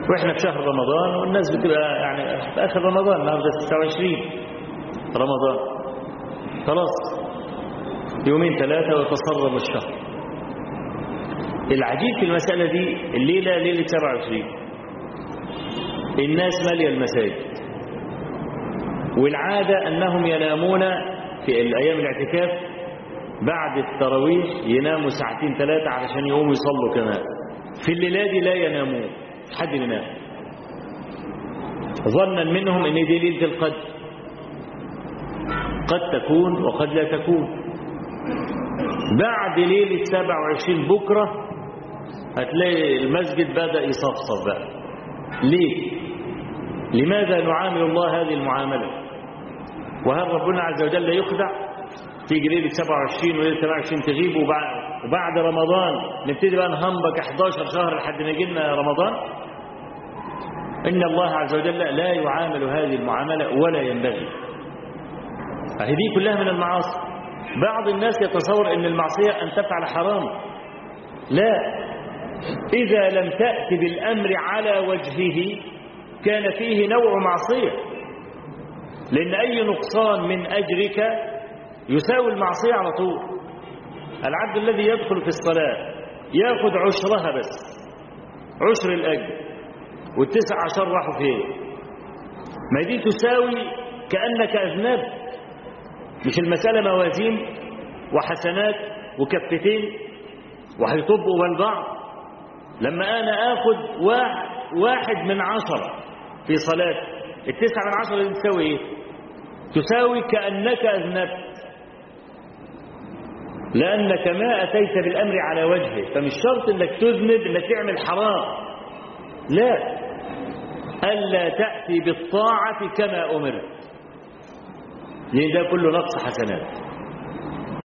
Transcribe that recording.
واحنا في شهر رمضان والناس بتبقى يعني في اخر رمضان النهارده 26 رمضان خلاص يومين ثلاثة وتصرم الشهر العجيب في المسألة دي الليلة ليلة 27 الناس مالية المساجد والعادة أنهم ينامون في الأيام الاعتكاف بعد التراويح يناموا ساعتين ثلاثة علشان يقوموا يصلوا كمان في الليلة دي لا ينامون حد ينام ظنا منهم ان دي ليلة القدر قد تكون وقد لا تكون بعد ليلة 27 بكرة هتلاقي المسجد بدأ يصفصف بقى ليه لماذا نعامل الله هذه المعاملة وهل ربنا عز وجل يخدع تيجي ليلة 27 وليلة 28 تغيب وبعد, وبعد رمضان نبتدي بقى نهمبك 11 شهر لحد ما يجي لنا رمضان إن الله عز وجل لا يعامل هذه المعاملة ولا ينبغي هذه كلها من المعاصي بعض الناس يتصور أن المعصية أن تفعل حرام لا إذا لم تأتي بالأمر على وجهه كان فيه نوع معصية لأن أي نقصان من أجرك يساوي المعصية على طول العبد الذي يدخل في الصلاة ياخذ عشرها بس عشر الأجر والتسع عشر راحوا فين ما دي تساوي كأنك أذنبت مش المسألة موازين وحسنات وكفتين وهيطبقوا بين بعض لما أنا آخذ واحد, واحد من عشرة في صلاة التسعة من عشرة دي تساوي إيه تساوي كأنك أذنبت لأنك ما أتيت بالأمر على وجهه فمش شرط أنك تذنب أنك تعمل حرام لا ألا تأتي بالطاعة كما أمرت لأن ده كله نقص حسنات